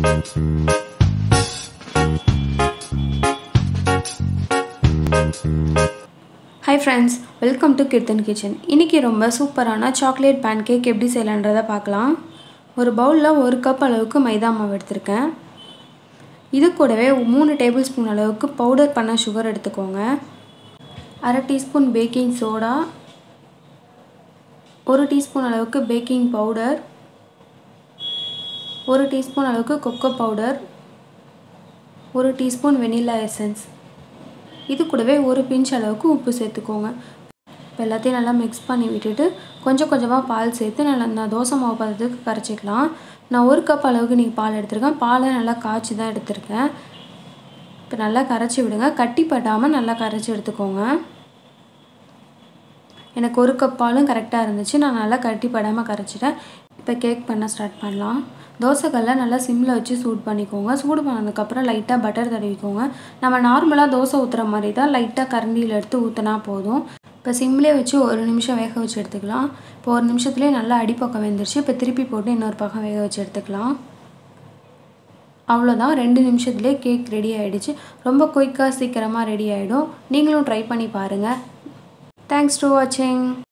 hi friends welcome to Keerthan kitchen இன்றைக்கி ரொம்ப சூப்பரான சாக்லேட் பேன் கேக் எப்படி செய்யலான்றதை பார்க்கலாம் ஒரு பவுலில் ஒரு கப் அளவுக்கு மைதா மாவு எடுத்திருக்கேன் இது கூடவே மூணு டேபிள் ஸ்பூன் அளவுக்கு பவுடர் பண்ண சுகர் எடுத்துக்கோங்க அரை டீஸ்பூன் பேக்கிங் சோடா ஒரு டீஸ்பூன் அளவுக்கு பேக்கிங் பவுடர் ஒரு டீஸ்பூன் அளவுக்கு கொக்கோ பவுடர் ஒரு டீஸ்பூன் வெனிலா எசன்ஸ் இது கூடவே ஒரு பிஞ்ச் அளவுக்கு உப்பு சேர்த்துக்கோங்க இப்போ எல்லாத்தையும் நல்லா மிக்ஸ் பண்ணி விட்டுட்டு கொஞ்சம் கொஞ்சமாக பால் சேர்த்து நல்லா நான் தோசை மாவு பதத்துக்கு கரைச்சிக்கலாம் நான் ஒரு கப் அளவுக்கு நீங்கள் பால் எடுத்திருக்கேன் பாலை நல்லா காய்ச்சி தான் எடுத்திருக்கேன் இப்போ நல்லா கரைச்சி விடுங்க கட்டி பட்டாமல் நல்லா கரைச்சி எடுத்துக்கோங்க எனக்கு ஒரு கப் பாலும் கரெக்டாக இருந்துச்சு நான் நல்லா கட்டி படாமல் கரைச்சிட்டேன் இப்போ கேக் பண்ண ஸ்டார்ட் பண்ணலாம் தோசைக்கல்ல நல்லா சிம்மில் வச்சு சூட் பண்ணிக்கோங்க சூடு பண்ணதுக்கப்புறம் லைட்டாக பட்டர் தடவிக்கோங்க நம்ம நார்மலாக தோசை ஊற்றுற மாதிரி தான் லைட்டாக கரண்டியில் எடுத்து ஊற்றினா போதும் இப்போ சிம்லேயே வச்சு ஒரு நிமிஷம் வேக வச்சு எடுத்துக்கலாம் இப்போ ஒரு நிமிஷத்துலேயே நல்லா அடிப்பக்கம் வெந்துருச்சு இப்போ திருப்பி போட்டு இன்னொரு பக்கம் வேக வச்சு எடுத்துக்கலாம் அவ்வளோதான் ரெண்டு நிமிஷத்துலேயே கேக் ரெடி ஆகிடுச்சு ரொம்ப குயிக்காக சீக்கிரமாக ரெடி ஆகிடும் நீங்களும் ட்ரை பண்ணி பாருங்கள் தேங்க்ஸ் டு வாட்சிங்